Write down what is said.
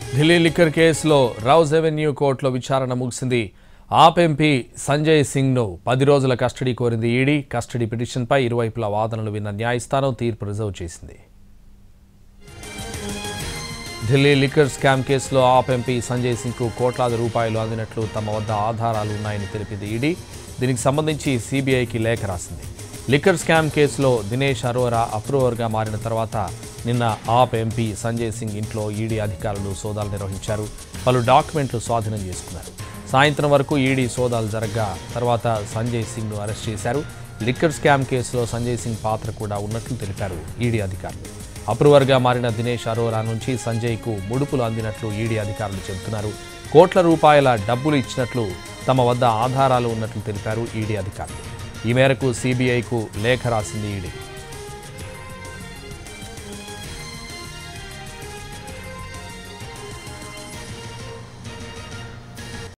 Delhi liquor కేసులో Rouse avenue కోర్టులో విచారణ ముగిసింది ఆప్ ఎంపీ సంజయ్ సింగ్ను పది రోజుల కస్టడీ కోరింది ఈడీ కస్టడీ పిటిషన్పై ఇరువైపుల వాదనలు విన్న న్యాయస్థానం తీర్పు రిజర్వ్ చేసింది ఢిల్లీ లిక్కర్ స్కామ్ కేసులో ఆప్ ఎంపీ సంజయ్ సింగ్కు కోట్లాది రూపాయలు అందినట్లు తమ వద్ద ఆధారాలు ఉన్నాయని తెలిపింది ఈడీ దీనికి సంబంధించి సిబిఐకి లేఖ రాసింది లిక్కర్ స్కామ్ కేసులో దినేష్ అరోరా అప్రూవర్గా మారిన తర్వాత నిన్న ఆప్ ఎంపీ సంజయ్ సింగ్ ఇంట్లో ఈడీ అధికారులు సోదాలు నిర్వహించారు పలు డాక్యుమెంట్లు స్వాధీనం చేసుకున్నారు సాయంత్రం వరకు ఈడీ సోదాలు జరగ్గా తర్వాత సంజయ్ సింగ్ను అరెస్ట్ చేశారు లిక్కర్ స్కామ్ కేసులో సంజయ్ సింగ్ పాత్ర కూడా ఉన్నట్లు తెలిపారు ఈడీ అధికారులు అప్రూవర్గా మారిన దినేష్ అరోరా నుంచి సంజయ్కు ముడుపులు అందినట్లు ఈడీ అధికారులు చెబుతున్నారు కోట్ల రూపాయల డబ్బులు ఇచ్చినట్లు తమ వద్ద ఆధారాలు ఉన్నట్లు తెలిపారు ఈడీ అధికారులు ఈ మేరకు సిబిఐకు లేఖ రాసింది ఈడీ